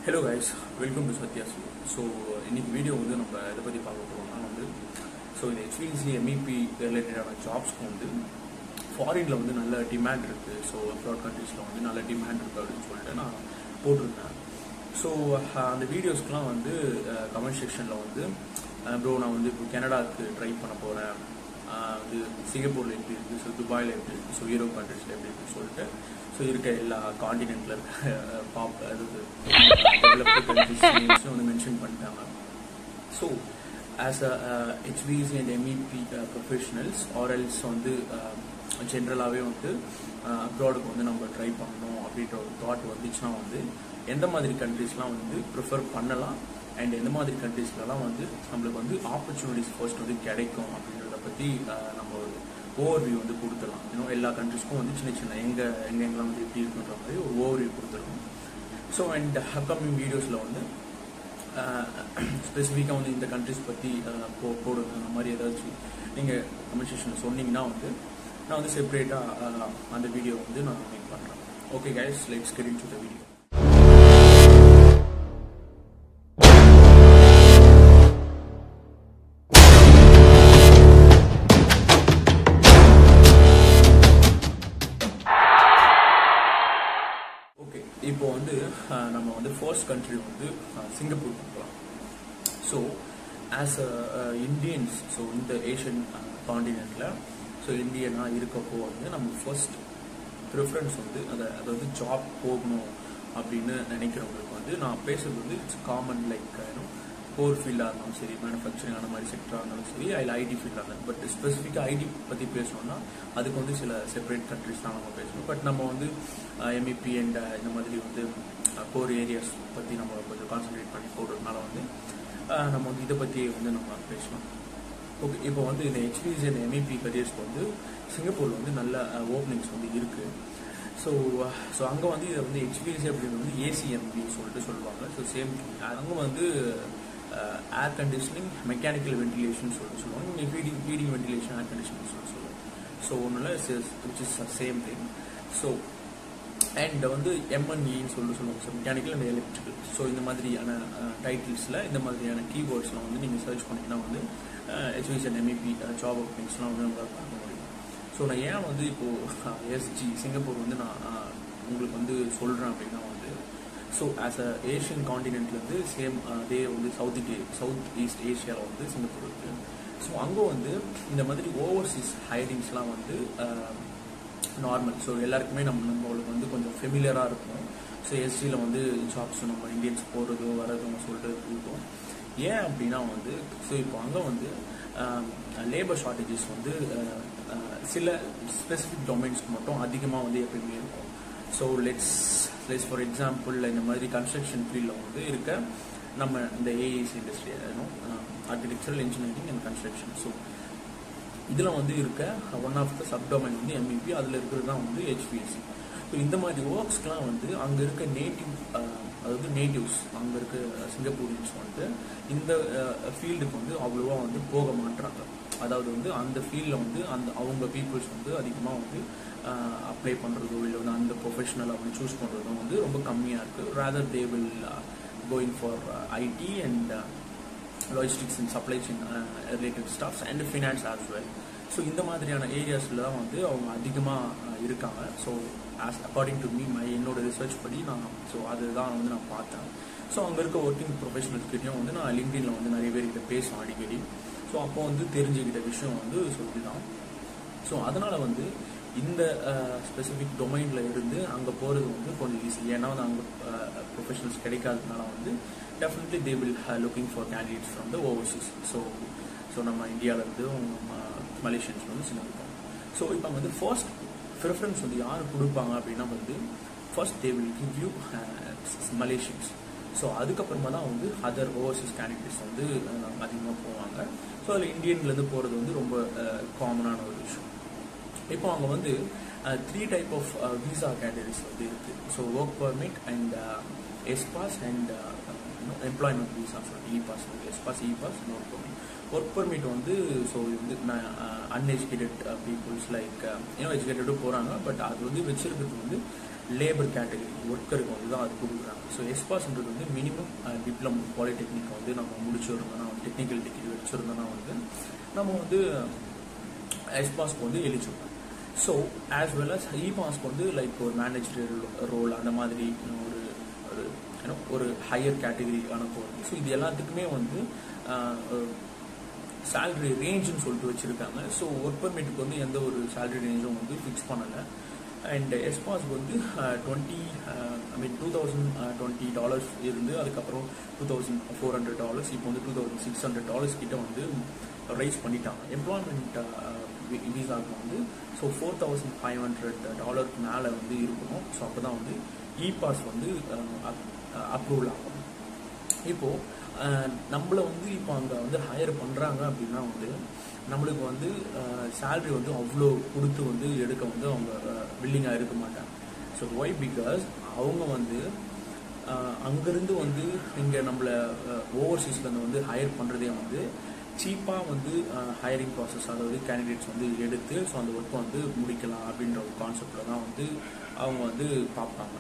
hello guys welcome to Sathya's so இன்னைக்கு video வந்து நம்ம எதை பற்றி பார்க்க போகிறோம்னா வந்து ஸோ இந்த ஹெச்பிசி எம்இபி ரிலேட்டடான ஜாப்ஸ்க்கு வந்து ஃபாரினில் வந்து நல்ல டிமாண்ட் இருக்குது ஸோ அப்ராட் கண்ட்ரீஸில் வந்து நல்ல டிமாண்ட் இருக்குது அப்படின்னு சொல்லிட்டு நான் போட்டிருந்தேன் ஸோ அந்த வீடியோஸ்க்குலாம் வந்து கமெண்ட் செக்ஷனில் வந்து ப்ரோ நான் வந்து இப்போ கனடாவுக்கு ட்ரை பண்ண போகிறேன் வந்து சிங்கப்பூரில் எப்படி இருக்குது ஸோ துபாயில் எப்படி இருக்குது ஸோ யூரோப் கண்ட்ரீஸில் எப்படி இருக்குன்னு சொல்லிட்டு ஸோ இருக்க எல்லா காண்டினென்ட்டில் இருக்க பாப் அதாவது டெவலப்டு கண்ட்ரிஸ் நேம்ஸும் வந்து மென்ஷன் பண்ணிட்டாங்க ஸோ ஆஸ் அ ஹெச்பிசி அண்ட் எம்இபி ப்ரொஃபஷனல்ஸ் ஆர்எல்ஸ் வந்து ஜென்ரலாகவே வந்து அப்ராடுக்கு வந்து நம்ம ட்ரை பண்ணணும் அப்படின்ற ஒரு தாட் வந்துச்சுன்னா வந்து எந்த மாதிரி கண்ட்ரீஸ்லாம் வந்து ப்ரிஃபர் பண்ணலாம் அண்ட் எந்த மாதிரி கண்ட்ரீஸ்லலாம் வந்து நம்மளுக்கு வந்து ஆப்பர்ச்சுனிட்டிஸ் ஃபர்ஸ்ட் வந்து கிடைக்கும் அப்படின்றத பற்றி நம்ம ஒரு ஓவர் வியூ வந்து கொடுத்துடலாம் இன்னும் எல்லா கண்ட்ரிஸ்க்கும் வந்து சின்ன சின்ன எங்கே எங்கெங்கெல்லாம் வந்து எப்படி இருக்குன்ற மாதிரி ஒரு ஓவர் வியூ கொடுத்துடலாம் ஸோ அண்ட் அப்கமிங் வீடியோஸில் வந்து ஸ்பெசிஃபிக்காக வந்து இந்த கண்ட்ரிஸ் பற்றி போ போடுங்க அந்த மாதிரி ஏதாச்சும் நீங்கள் கமெண்ட் செக்ஷனில் சொன்னீங்கன்னா வந்து நான் வந்து செப்பரேட்டாக அந்த வீடியோ வந்து நான் மேக் பண்ணுறேன் okay guys let's get into the video okay இப்போ வந்து நம்ம வந்து ஃபர்ஸ்ட் கண்ட்ரி வந்து சிங்கப்பூர் பார்க்கலாம் so as a Indians so இந்த ஏஷியன் காண்டினென்ட்டில் ஸோ இந்தியனாக இருக்கப்போ வந்து நம்ம ஃபர்ஸ்ட் ப்ரிஃபரன்ஸ் வந்து அதை அதாவது ஜாப் போகணும் அப்படின்னு நினைக்கிறவங்களுக்கு வந்து நான் பேசுறது வந்து இட்ஸ் காமன் லைக் கோர் ஃபீல்டாக இருந்தாலும் சரி மேனுஃபேக்சரிங் அந்த மாதிரி செக்டராக இருந்தாலும் சரி அதில் ஐடி ஃபீல்டாக இருந்தாலும் பட் ஸ்பெசிஃபிக்காக ஐடி பற்றி பேசணும்னா அதுக்கு வந்து சில செப்பரேட் கண்ட்ரிஸ் தான் நம்ம பேசணும் பட் நம்ம வந்து எம்இபி அண்ட் இந்த மாதிரி வந்து கோர் ஏரியாஸ் பற்றி நம்ம கொஞ்சம் கான்சன்ட்ரேட் பண்ணி போடுறதுனால வந்து நம்ம வந்து இதை பற்றி வந்து நம்ம பேசலாம் ஓகே இப்போ வந்து இந்த ஹெச்பிசி அண்ட் எம்இபி கரியர்ஸ்க்கு வந்து சிங்கப்பூரில் வந்து நல்ல ஓப்பனிங்ஸ் வந்து இருக்குது ஸோ ஸோ அங்கே வந்து இதை வந்து ஹெச்பிசி அப்படின்னு வந்து ஏசிஎம்பி சொல்லிட்டு சொல்லுவாங்க ஸோ சேம் அங்கே வந்து ஏர் கண்டிஷனிங் மெக்கானிக்கல் வென்டிலேஷன் சொல்லிட்டு சொல்லுவாங்க இங்கே feeding feeding ventilation air conditioning சொல்லி சொல்லுவாங்க ஸோ ஒன்றில் which is same thing so and வந்து எம்என்இன்னு சொல்லி சொல்லுவாங்க so mechanical and electrical so இந்த மாதிரியான டைட்டில்ஸில் இந்த மாதிரியான கீபோர்ட்ஸ்லாம் வந்து நீங்கள் சர்ச் பண்ணிங்கன்னா வந்து ஹெச்விஸ் அண்ட் எம்இபி ஜாப் ஓப்பனிங்ஸ்லாம் வந்து நம்மளால் பார்க்க முடியும் ஸோ நான் ஏன் வந்து இப்போது எஸ்ஜி சிங்கப்பூர் வந்து நான் உங்களுக்கு வந்து சொல்கிறேன் அப்படின்னா வந்து ஸோ ஆஸ் அ ஏஷியன் காண்டினென்ட்லேருந்து சேம் அதே வந்து சவுத் இண்டியா சவுத் ஈஸ்ட் ஏஷியாவில் வந்து சிங்கப்பூர் இருக்குது ஸோ அங்கே வந்து இந்த மாதிரி ஓவர்சீஸ் ஹைரிங்ஸ்லாம் வந்து நார்மல் ஸோ எல்லாருக்குமே நம்ம நம்மளுக்கு வந்து கொஞ்சம் ஃபெமிலியராக இருக்கும் ஸோ எஸ்டியில் வந்து ஜாப்ஸ் நம்ம இந்தியன்ஸ் போகிறதோ வரதும் சொல்லிட்டு இருக்கும் ஏன் அப்படின்னா வந்து ஸோ இப்போ அங்கே வந்து லேபர் ஷார்ட்டேஜஸ் வந்து சில ஸ்பெசிஃபிக் டொமைன்ஸ்க்கு மட்டும் அதிகமாக வந்து எப்பயுமே இருக்கும் so let's let's for example இந்த மாதிரி கன்ஸ்ட்ரக்ஷன் ஃபீல்டில் வந்து இருக்க நம்ம இந்த AEC industry architectural engineering and construction so இதில் வந்து இருக்க ஒன் ஆஃப் த சப்டொமைன் வந்து எம்இபி அதில் இருக்கிறது தான் வந்து ஹெச்பிஎஸ்சி ஸோ இந்த மாதிரி ஒர்க்ஸ்க்கெலாம் வந்து அங்கே இருக்க நேட்டிவ் அதாவது நேட்டிவ்ஸ் அங்கே இருக்க சிங்கப்பூரியன்ஸ் வந்து இந்த ஃபீல்டுக்கு வந்து அவ்வளோவா வந்து போக மாட்டுறாங்க அதாவது வந்து அந்த ஃபீல்டில் வந்து அந்த அவங்க பீப்புள்ஸ் வந்து அதிகமாக வந்து அப்ளை பண்ணுறதோ இல்லை வந்து அந்த ப்ரொஃபஷனல் அவங்க சூஸ் பண்ணுறதும் வந்து ரொம்ப கம்மியாக இருக்குது rather they will going for IT and logistics and supply chain related staffs and finance as well so இந்த மாதிரியான ஏரியாஸில் தான் வந்து அவங்க அதிகமாக இருக்காங்க so as according to me my என்னோட ரிசர்ச் படி நான் ஸோ அதுதான் வந்து நான் பார்த்தேன் ஸோ அங்கே இருக்க ஒர்க்கிங் ப்ரொஃபஷனல்ஸ்கிட்டையும் வந்து நான் லிங்க்டின்ல வந்து நிறைய பேர்கிட்ட பேசுவேன் அடிக்கடி ஸோ அப்போ வந்து தெரிஞ்சுக்கிட்ட விஷயம் வந்து சொல்லிதான் ஸோ அதனால் வந்து இந்த ஸ்பெசிஃபிக் டொமைனில் இருந்து அங்கே போகிறது வந்து கொஞ்சம் ஈஸி ஏன்னா வந்து அங்கே ப்ரொஃபஷனல்ஸ் கிடைக்காததுனால வந்து definitely they will looking for candidates from the overseas so so நம்ம இந்தியாவிலேருந்து மலேசியன்ஸ் வந்து சிங்கப்பூர் ஸோ இப்போ வந்து ஃபர்ஸ்ட் ப்ரிஃபரன்ஸ் வந்து யார் கொடுப்பாங்க அப்படின்னா வந்து first they will give you Malaysians so அதுக்கப்புறமா தான் வந்து அதர் ஓவர்சீஸ் கேண்டிடேட்ஸ் வந்து அதிகமாக போவாங்க ஸோ அதில் இந்தியன்லேருந்து போகிறது வந்து ரொம்ப காமனான ஒரு விஷயம் இப்போ அவங்க வந்து three type of visa categories வந்து இருக்குது so work permit and S pass and employment visa சொல்லிட்டு E pass S pass E pass work permit work permit வந்து ஸோ இது வந்து நான் அன்எஜுகேட்டட் பீப்புள்ஸ் லைக் இன்னும் எஜுகேட்டடும் போகிறாங்க பட் அது வந்து வச்சிருக்கிறது வந்து லேபர் கேட்டகரி ஒர்க்கருக்கு வந்து தான் அது கொடுக்குறாங்க ஸோ எஸ்பாஸ்ன்றது வந்து மினிமம் டிப்ளமோ பாலிடெக்னிக் வந்து நம்ம முடிச்சிருந்தோம்னா டெக்னிக்கல் டிகிரி வச்சுருந்தோம்னா வந்து நம்ம வந்து எஸ்பாஸ்க்கு வந்து eligible so as well as E பாஸ்க்கு வந்து லைக் ஒரு மேனேஜரியல் ரோல் அந்த மாதிரி ஒரு ஒரு you know, ஒரு ஹையர் கேட்டகரிக்கான போகிறது ஸோ இது எல்லாத்துக்குமே வந்து சேலரி ரேஞ்சுன்னு சொல்லிட்டு வச்சுருக்காங்க ஸோ ஒர்க் பர்மிட்டுக்கு வந்து எந்த ஒரு சேலரி ரேஞ்சும் வந்து ஃபிக்ஸ் பண்ணலை அண்ட் எஸ்பாஸ்க்கு வந்து twenty I mean two thousand twenty dollars இருந்து அதுக்கப்புறம் two thousand four hundred dollars இப்போ வந்து two thousand six hundred dollars கிட்ட வந்து ரைஸ் பண்ணிட்டாங்க எம்ப்ளாய்மெண்ட் விசாவுக்கு வந்து so four thousand five hundred டாலருக்கு மேலே வந்து இருக்கணும் ஸோ அப்போ தான் வந்து இ பாஸ் வந்து அப்ரூவல் ஆகும் இப்போது நம்மளை வந்து இப்போ அங்கே வந்து ஹையர் பண்ணுறாங்க அப்படின்னா வந்து நம்மளுக்கு வந்து சேல்ரி வந்து அவ்வளோ கொடுத்து வந்து எடுக்க வந்து அவங்க வில்லிங்காக இருக்க மாட்டாங்க ஸோ ஒய் பிகாஸ் அவங்க வந்து அங்கேருந்து வந்து இங்கே நம்மளை ஓவர்சீஸ்லேருந்து வந்து ஹையர் பண்ணுறதே வந்து சீப்பாக வந்து ஹையரிங் ப்ராசஸ் அதாவது கேண்டிடேட்ஸ் வந்து எடுத்து ஸோ அந்த ஒர்க்கை வந்து முடிக்கலாம் அப்படின்ற ஒரு கான்செப்டில் தான் வந்து அவங்க வந்து பார்ப்பாங்க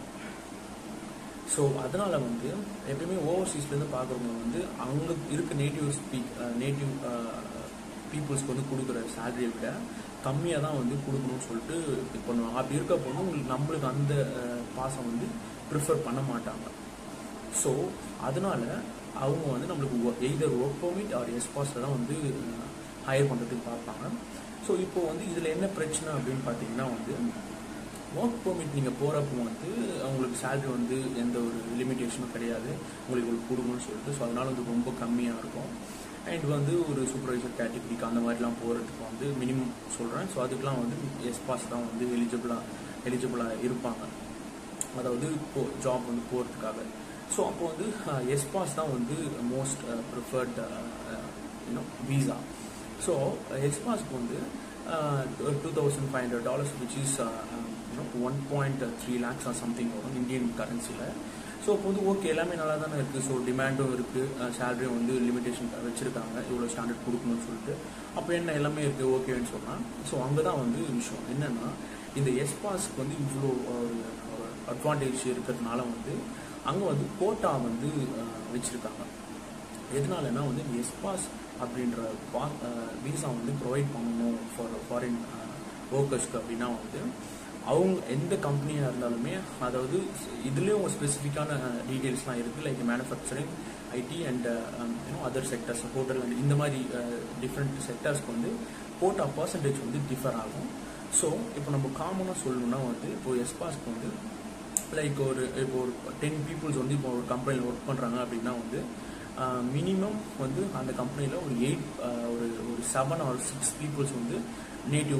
ஸோ அதனால் வந்து எப்பயுமே ஓவர்சீஸ்லேருந்து பார்க்குறவங்க வந்து அங்கே இருக்க நேட்டிவ் ஸ்பீக் நேட்டிவ் பீப்புள்ஸ்க்கு வந்து கொடுக்குற சேலரியை விட கம்மியாக தான் வந்து கொடுக்கணும்னு சொல்லிட்டு இது பண்ணுவாங்க அப்படி இருக்கப்போ வந்து உங்களுக்கு நம்மளுக்கு அந்த பாசம் வந்து ப்ரிஃபர் பண்ண மாட்டாங்க ஸோ அதனால அவங்க வந்து நம்மளுக்கு either work permit or S பாஸில் தான் வந்து ஹையர் பண்ணுறதுக்கு பார்ப்பாங்க ஸோ இப்போ வந்து இதில் என்ன பிரச்சனை அப்படின்னு பார்த்தீங்கன்னா வந்து ஒர்க் பெர்மிட் நீங்கள் போகிறப்போ வந்து அவங்களுக்கு சேலரி வந்து எந்த ஒரு லிமிட்டேஷனும் கிடையாது உங்களுக்கு ஒரு கொடுக்கணும்னு சொல்லிட்டு ஸோ அதனால வந்து ரொம்ப கம்மியாக இருக்கும் அண்ட் வந்து ஒரு சூப்பர்வைசர் கேட்டகரிக்கு அந்த மாதிரிலாம் போகிறதுக்கு வந்து மினிமம் சொல்கிறேன் ஸோ அதுக்கெலாம் வந்து எஸ் பாஸ் தான் வந்து எலிஜிபிளாக எலிஜிபிளாக இருப்பாங்க அதாவது இப்போ ஜாப் வந்து போகிறதுக்காக ஸோ அப்போ வந்து எஸ் பாஸ் தான் வந்து most preferred you know visa so S பாஸ்க்கு வந்து two thousand five hundred dollars which is you know one point three lakhs or something வரும் இந்தியன் கரன்சியில் ஸோ அப்போ வந்து ஓகே எல்லாமே நல்லா தானே இருக்குது ஸோ டிமாண்டும் இருக்குது சேலரியும் வந்து லிமிடேஷன் வச்சுருக்காங்க இவ்வளோ ஸ்டாண்டர்ட் கொடுக்கணும்னு சொல்லிட்டு அப்போ என்ன எல்லாமே இருக்குது ஓகேன்னு சொன்னால் ஸோ அங்கே தான் வந்து விஷயம் என்னென்னா இந்த எஸ் பாஸ்க்கு வந்து இவ்வளோ ஒரு அட்வான்டேஜ் இருக்கிறதுனால வந்து அங்கே வந்து கோட்டா வந்து வச்சுருக்காங்க எதனாலனா வந்து எஸ் பாஸ் அப்படின்ற பா வீசா வந்து ப்ரொவைட் பண்ணணும் ஃபார் ஃபாரின் ஒர்க்கர்ஸ்க்கு அப்படின்னா வந்து அவங்க எந்த கம்பெனியாக இருந்தாலுமே அதாவது இதுலேயும் ஒரு ஸ்பெசிஃபிக்கான டீட்டெயில்ஸ்லாம் இருக்குது like manufacturing IT and you know other sectors hotel and இந்த மாதிரி டிஃப்ரெண்ட் செக்டர்ஸ்க்கு வந்து கோட்டா பர்சன்டேஜ் வந்து டிஃபர் ஆகும் ஸோ இப்போ நம்ம காமனாக சொல்லணும்னா வந்து இப்போ எஸ்பாஸ்க்கு வந்து லைக் ஒரு இப்போ ஒரு டென் பீப்புள்ஸ் வந்து இப்போ ஒரு கம்பெனியில் ஒர்க் பண்ணுறாங்க அப்படின்னா வந்து மினிமம் வந்து அந்த கம்பெனியில் ஒரு எயிட் ஒரு ஒரு செவன் ஆர் சிக்ஸ் பீப்புள்ஸ் வந்து நேட்டிவ்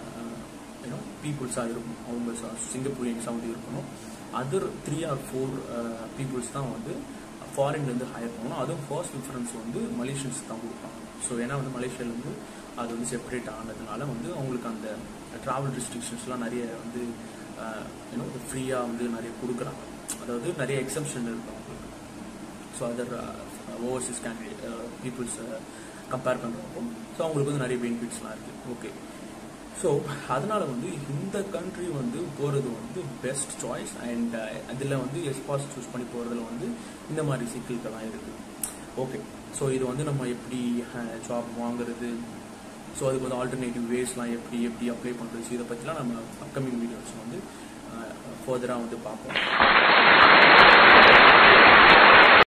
யூனோ பீப்புள்ஸாக இருக்கும் அவங்க சிங்கப்பூரியன்ஸாக வந்து இருக்கணும் other three or four peoples தான் வந்து ஃபாரின்லேருந்து ஹையர் பண்ணணும் அதுவும் ஃபர்ஸ்ட் ப்ரிஃபரன்ஸ் வந்து மலேசியன்ஸ் தான் கொடுப்பாங்க ஸோ ஏன்னா வந்து மலேசியாவிலேருந்து அது வந்து செப்பரேட் ஆனதுனால வந்து அவங்களுக்கு அந்த ட்ராவல் ரெஸ்ட்ரிக்ஷன்ஸ்லாம் நிறைய வந்து யூனோ ஃப்ரீயாக வந்து நிறைய கொடுக்குறாங்க அதாவது நிறைய எக்ஸப்ஷன் இருக்கு அவங்களுக்கு so other overseas candidate peoples compare பண்ணுறப்போ ஸோ அவங்களுக்கு வந்து நிறைய பெனிஃபிட்ஸ்லாம் இருக்குது ஓகே ஸோ அதனால் வந்து இந்த கண்ட்ரி வந்து போகிறது வந்து பெஸ்ட் சாய்ஸ் அண்ட் அதில் வந்து எஸ்பாஸ் சூஸ் பண்ணி போகிறதுல வந்து இந்த மாதிரி சிக்கல்கள்லாம் இருக்குது ஓகே ஸோ இது வந்து நம்ம எப்படி ஜாப் வாங்குறது ஸோ அதுக்கு வந்து ஆல்டர்னேட்டிவ் வேஸ்லாம் எப்படி எப்படி அப்ளை பண்ணுறது இதை பற்றிலாம் நம்ம அப்கமிங் வீடியோஸ் வந்து ஃபர்தராக வந்து பார்ப்போம்